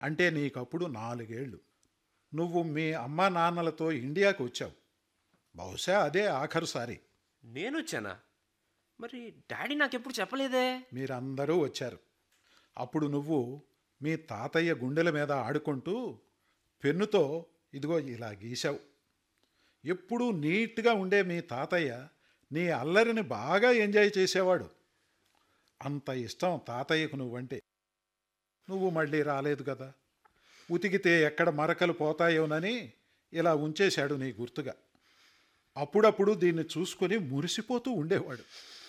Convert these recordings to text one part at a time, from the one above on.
అంటే నీకప్పుడు నాలుగేళ్ళు నువ్వు మీ అమ్మా నాన్నలతో ఇండియాకు వచ్చావు బహుశా అదే ఆఖరుసారి నేను వచ్చానా మరి డాడీ నాకెప్పుడు చెప్పలేదే మీరందరూ వచ్చారు అప్పుడు నువ్వు మీ తాతయ్య గుండెల మీద ఆడుకుంటూ పెన్నుతో ఇదిగో ఇలా గీశావు ఎప్పుడూ నీట్గా ఉండే మీ తాతయ్య నీ అల్లరిని బాగా ఎంజాయ్ చేసేవాడు అంత ఇష్టం తాతయ్యకు నువ్వంటే నువ్వు మళ్ళీ రాలేదు కదా ఉతికితే ఎక్కడ మరకలు పోతాయోనని ఇలా ఉంచేశాడు నీ గుర్తుగా అప్పుడప్పుడు దీన్ని చూసుకొని మురిసిపోతూ ఉండేవాడు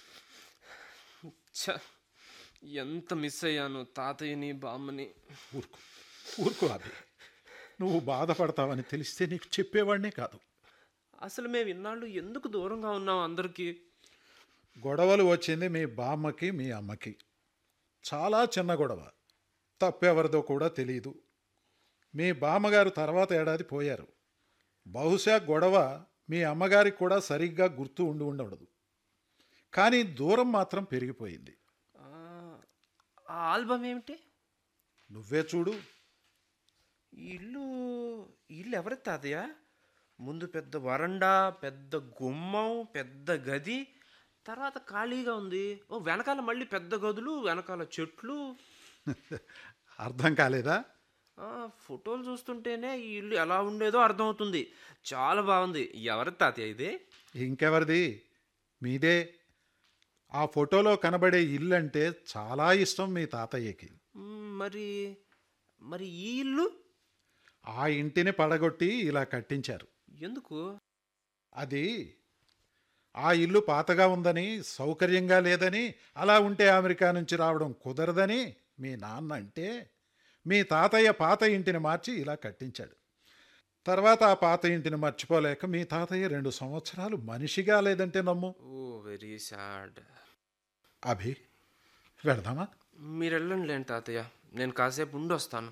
ఛ ఎంత మిస్ అయ్యాను తాతయ్యని బామ్మని ఊరుకో ఊరుకో అభి నువ్వు బాధపడతావని తెలిస్తే నీకు చెప్పేవాడినే కాదు అసలు మేము ఇన్నాళ్ళు ఎందుకు దూరంగా ఉన్నాం అందరికీ గొడవలు వచ్చింది మీ బామ్మకి మీ అమ్మకి చాలా చిన్న గొడవ తప్పెవరిదో కూడా తెలియదు మీ బామ్మగారు తర్వాత ఏడాది పోయారు బహుశా గొడవ మీ అమ్మగారికి కూడా సరిగ్గా గుర్తు ఉండి ఉండదు కానీ దూరం మాత్రం పెరిగిపోయింది ఆ, ఆ ఆల్బమ్ ఏమిటి నువ్వే చూడు ఈ ఇల్లు ఈ ఇల్లు ఎవరి తాతయ్య ముందు పెద్ద వరండా పెద్ద గుమ్మం పెద్ద గది తర్వాత ఖాళీగా ఉంది ఓ వెనకాల మళ్ళీ పెద్ద గదులు వెనకాల చెట్లు అర్థం కాలేదా ఆ, ఫోటోలు చూస్తుంటేనే ఈ ఇల్లు ఎలా ఉండేదో అర్థమవుతుంది చాలా బాగుంది ఎవరి తాతయ్య ఇది ఇంకెవరిది మీదే ఆ ఫోటోలో కనబడే ఇల్లు అంటే చాలా ఇష్టం మీ తాతయ్యకి మ్, మరి మరి ఈ ఇల్లు ఆ ఇంటిని పడగొట్టి ఇలా కట్టించారు ఎందుకు అది ఆ ఇల్లు పాతగా ఉందని సౌకర్యంగా లేదని అలా ఉంటే అమెరికా నుంచి రావడం కుదరదని మీ నాన్న అంటే మీ తాతయ్య పాత ఇంటిని మార్చి ఇలా కట్టించాడు తర్వాత ఆ పాత ఇంటిని మర్చిపోలేక మీ తాతయ్య రెండు సంవత్సరాలు మనిషిగా లేదంటే నమ్ము ఓ వెరీ సాడ్ అభి వెళదామా మీరు వెళ్ళండి లేండి తాతయ్య నేను కాసేపు ఉండి వస్తాను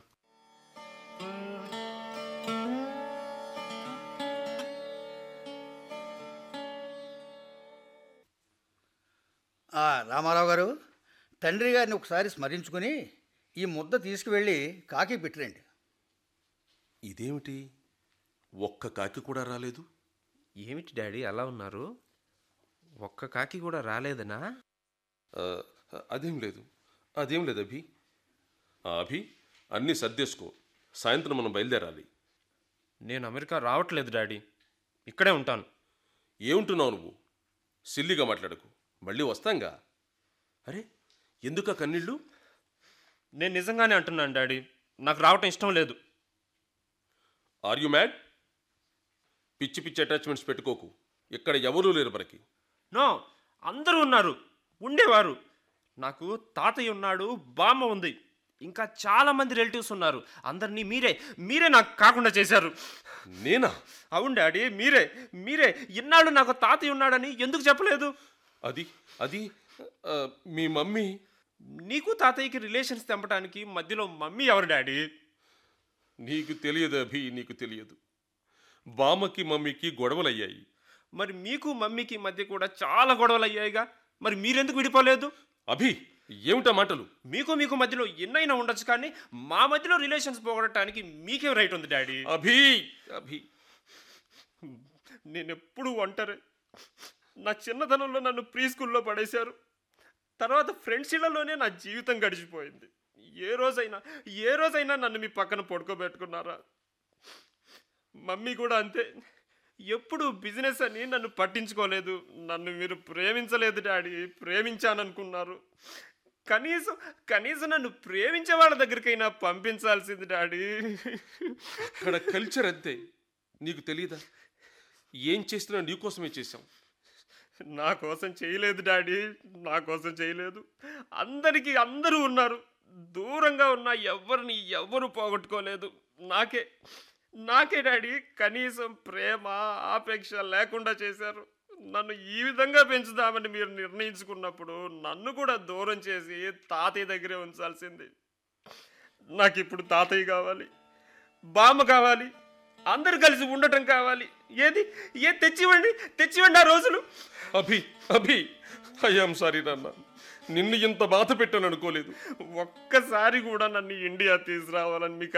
ఆ, రామారావు గారు తండ్రి గారిని ఒకసారి స్మరించుకుని ఈ ముద్ద తీసుకువెళ్ళి కాకి పెట్టిరండి ఇదేమిటి ఒక్క కాకి కూడా రాలేదు ఏమిటి డాడీ అలా ఉన్నారు ఒక్క కాకి కూడా రాలేదనా ఆ, అదేం లేదు అదేం లేదు అభి ఆ, అభి అన్నీ సర్దేసుకో సాయంత్రం మనం బయలుదేరాలి నేను అమెరికా రావట్లేదు డాడీ ఇక్కడే ఉంటాను ఏముంటున్నావు నువ్వు సిల్లిగా మాట్లాడకు మళ్ళీ వస్తాంగా అరే ఎందుక కన్నీళ్ళు నేను నిజంగానే అంటున్నాను డాడీ నాకు రావటం ఇష్టం లేదు ఆర్ యు మ్యాడ్ పిచ్చి పిచ్చి అటాచ్మెంట్స్ పెట్టుకోకు ఇక్కడ ఎవరూ లేరు మనకి నో అందరూ ఉన్నారు ఉండేవారు నాకు తాతయ్య ఉన్నాడు బామ్మ ఉంది ఇంకా చాలా మంది రిలేటివ్స్ ఉన్నారు అందరినీ మీరే మీరే నాకు కాకుండా చేశారు నేనా అవును డాడీ మీరే మీరే ఇన్నాళ్ళు నాకు తాతయ్య ఉన్నాడని ఎందుకు చెప్పలేదు అది అది ఆ, మీ మమ్మీ నీకు తాతయ్యకి రిలేషన్స్ తెంపడానికి మధ్యలో మమ్మీ ఎవరు డాడీ నీకు తెలియదు అభి నీకు తెలియదు బామ్మకి మమ్మీకి గొడవలయ్యాయి మరి మీకు మమ్మీకి మధ్య కూడా చాలా గొడవలు అయ్యాయిగా మరి మీరెందుకు విడిపోలేదు అభి ఏమిటా మాటలు మీకు మీకు మధ్యలో ఎన్నైనా ఉండొచ్చు కానీ మా మధ్యలో రిలేషన్స్ పోగొట్టడానికి మీకేం రైట్ ఉంది డాడీ అభి అభి నేను ఎప్పుడు ఒంటరి నా చిన్నతనంలో నన్ను ప్రీ స్కూల్లో పడేశారు తర్వాత ఫ్రెండ్స్ ఇళ్లలోనే నా జీవితం గడిచిపోయింది ఏ రోజైనా ఏ రోజైనా నన్ను మీ పక్కన పడుకోబెట్టుకున్నారా మమ్మీ కూడా అంతే ఎప్పుడు బిజినెస్ అని నన్ను పట్టించుకోలేదు నన్ను మీరు ప్రేమించలేదు డాడీ ప్రేమించాననుకున్నారు కనీసం కనీసం నన్ను ప్రేమించే వాళ్ళ దగ్గరికైనా పంపించాల్సింది డాడీ అక్కడ కల్చర్ అంతే నీకు తెలియదా ఏం చేసినా నీకోసమే చేశాం నా కోసం చేయలేదు డాడీ నా కోసం చేయలేదు అందరికీ అందరూ ఉన్నారు దూరంగా ఉన్న ఎవరిని ఎవ్వరు పోగొట్టుకోలేదు నాకే నాకే డాడీ కనీసం ప్రేమ ఆపేక్ష లేకుండా చేశారు నన్ను ఈ విధంగా పెంచుదామని మీరు నిర్ణయించుకున్నప్పుడు నన్ను కూడా దూరం చేసి తాతయ్య దగ్గరే ఉంచాల్సింది నాకు ఇప్పుడు తాతయ్య కావాలి బామ్మ కావాలి అందరు కలిసి ఉండటం కావాలి ఏది ఏ తెచ్చివ్వండి తెచ్చివ్వండి ఆ రోజులు అభి అభి ఐఎమ్ సారీ నాన్న నిన్ను ఇంత బాధ పెట్టాను అనుకోలేదు ఒక్కసారి కూడా నన్ను ఇండియా తీసుకురావాలని మీకు